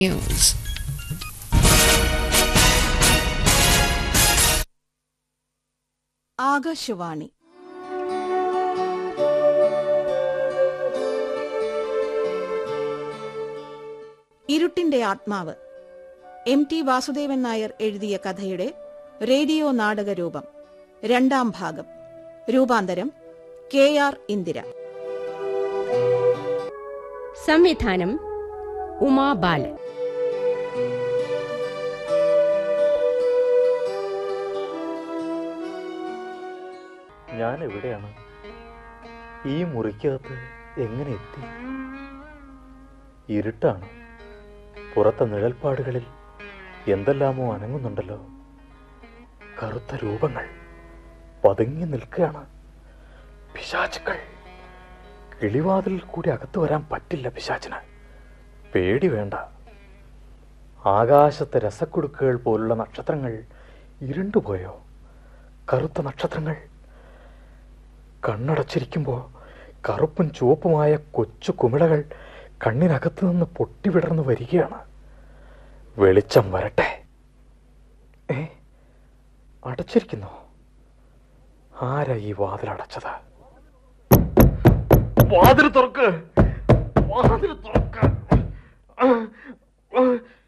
News. Akashvani ഇരുട്ടിന്റെ ആത്മാവ് M T Vasudevan Nair എഴുതിയ കഥയുടെ റേഡിയോ നാടക രൂപം രണ്ടാം ഭാഗം രൂപാന്തരം കെ ആർ ഇന്ദിര സംവിധാനം ഉമാ ബാലൻ ഞാൻ എവിടെയാണ് ഈ മുറിക്കകത്ത് എങ്ങനെ എത്തി ഇരുട്ടാണ് പുറത്തെ നിഴൽപ്പാടുകളിൽ എന്തെല്ലാമോ അനങ്ങുന്നുണ്ടല്ലോ കറുത്ത രൂപങ്ങൾ പതുങ്ങി നിൽക്കുകയാണ് പിശാചുക്കൾ കിളിവാതിലിൽ കൂടി അകത്തു വരാൻ പറ്റില്ല പിശാചിന് പേടി വേണ്ട ആകാശത്തെ രസക്കുടുക്കുകൾ പോലുള്ള നക്ഷത്രങ്ങൾ ഇരുണ്ടുപോയോ കറുത്ത നക്ഷത്രങ്ങൾ കണ്ണടച്ചിരിക്കുമ്പോൾ കറുപ്പും ചുവപ്പുമായ കൊച്ചു കുമിളകൾ കണ്ണിനകത്തു നിന്ന് പൊട്ടിവിടർന്നു വരികയാണ് വെളിച്ചം വരട്ടെ ഏ അടച്ചിരിക്കുന്നോ ആരാ ഈ വാതിൽ അടച്ചത് വാതിൽ തുറക്ക് വാതിൽ തുറക്ക് ആ, ആ.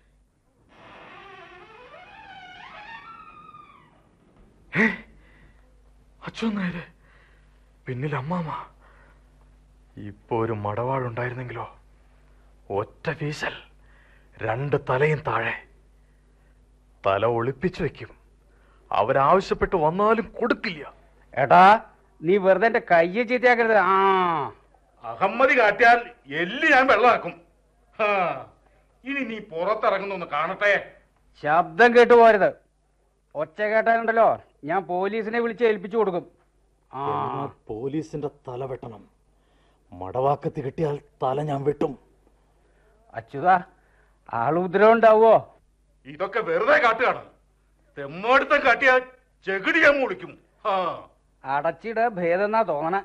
ഏ അച്ഛൻ നേരെ പിന്നിൽ അമ്മാമ ഇപ്പൊ ഒരു മടവാളുണ്ടായിരുന്നെങ്കിലോ ഒറ്റ വീശൽ രണ്ട് തലയും താഴെ തല ഒളിപ്പിച്ചു വെക്കും അവരാവശ്യപ്പെട്ട് വന്നാലും കൊടുക്കില്ല ഏട്ടാ നീ വെറുതെ എന്റെ കയ്യെ ചീത്തയാക്കരുത് ആ അഹമ്മതി കാട്ടിയാൽ എല്ല് ഞാൻ വെള്ളമാക്കും ഹാ, ഇനി നീ പുറത്തിറങ്ങുന്നൊന്ന് കാണട്ടെ ശബ്ദം കേട്ടു പോരുത് ഒച്ച കേട്ടാലുണ്ടല്ലോ ഞാൻ പോലീസിനെ വിളിച്ച് ഏൽപ്പിച്ചു കൊടുക്കും ആ എന്നാ പോലീസിന്റെ തല വെട്ടണം മടവാക്കത്തി കിട്ടിയാൽ തല ഞാൻ വെട്ടും അച്യുതാ ആൾ ഉപദ്രവം ഉണ്ടാവോ ഇതൊക്കെ വെറുതെ കാട്ടുകയാണ് തെമ്മടുത്തം കാട്ടിയാൽ ചെകിടി ഞാൻ മുളിക്കും ഹാ അടച്ചിട ഭേദന്നാ തോന്നണ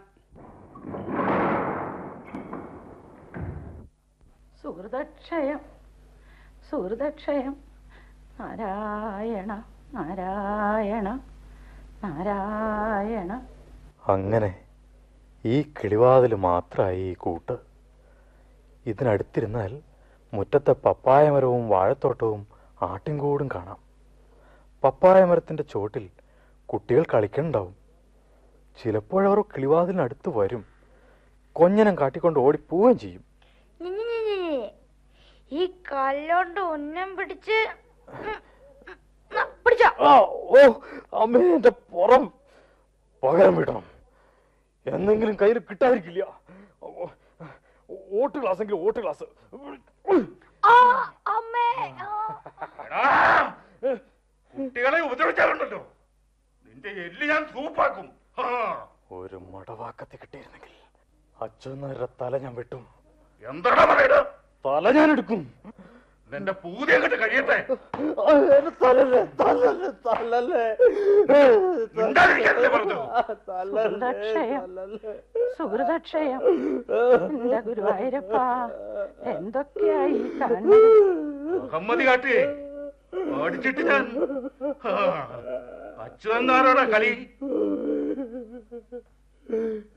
സുഹൃതക്ഷയം സുഹൃതക്ഷയം നാരായണ നാരായണ നാരായണ അങ്ങനെ ഈ കിളിവാതിൽ മാത്രമായി ഈ കൂട്ട് ഇതിനടുത്തിരുന്നാൽ മുറ്റത്തെ പപ്പായ മരവും വാഴത്തോട്ടവും ആട്ടിൻകൂടും കാണാം പപ്പായ മരത്തിന്റെ ചോട്ടിൽ കുട്ടികൾ കളിക്കണ്ടാവും ചിലപ്പോഴവർ കിളിവാതിലിനടുത്ത് വരും കൊഞ്ഞനം കാട്ടിക്കൊണ്ട് ഓടിപ്പോവുകയും ചെയ്യും ഞെഞ്ഞെഞ്ഞെഞ്ഞെഞ്ഞെ. ഈ കല്ലോണ്ട് ഉന്നം പിടിച്ച് ഉം, ഉം, ഉം, പിടിച്ചോ ആ, ഓ അമ്മേ എന്റെ പുറം പകരം വിടണം എന്തെങ്കിലും കയ്യിൽ കിട്ടാതിരിക്കില്ല ഓ, ഓട്ട് ക്ലാസ് എങ്കിലും ഓട്ട് ക്ലാസ് ആ അമ്മേ ആ. എടാ, കുട്ടികളെ ഉപദ്രവിച്ചാലുണ്ടല്ലോ നിന്റെ എല്ല് ഞാൻ സൂപ്പാക്കും ഹാ ഒരു മടവാക്കത്തി കിട്ടിയിരുന്നെങ്കിൽ അച്ഛനരുടെ തല ഞാൻ വെട്ടും എന്താടാ പറയണത് തല ഞാൻ എടുക്കും നിന്റെ പൂതി അങ്ങോട്ട് കഴിയട്ടെ തലല്ലേ തലല്ലേ തലല്ലേ മിണ്ടാതിരിക്കാനല്ലേ പറഞ്ഞു സുഹൃതക്ഷയം സുഹൃതക്ഷയം എന്റെ ഗുരുവായൂരപ്പ എന്തൊക്കെയായി കാണുന്നത് അഹമ്മതി കാട്ടി ഓടിച്ചിട്ട് ഞാൻ ഹാ, അച്യുതൻ നാരോടാ കളി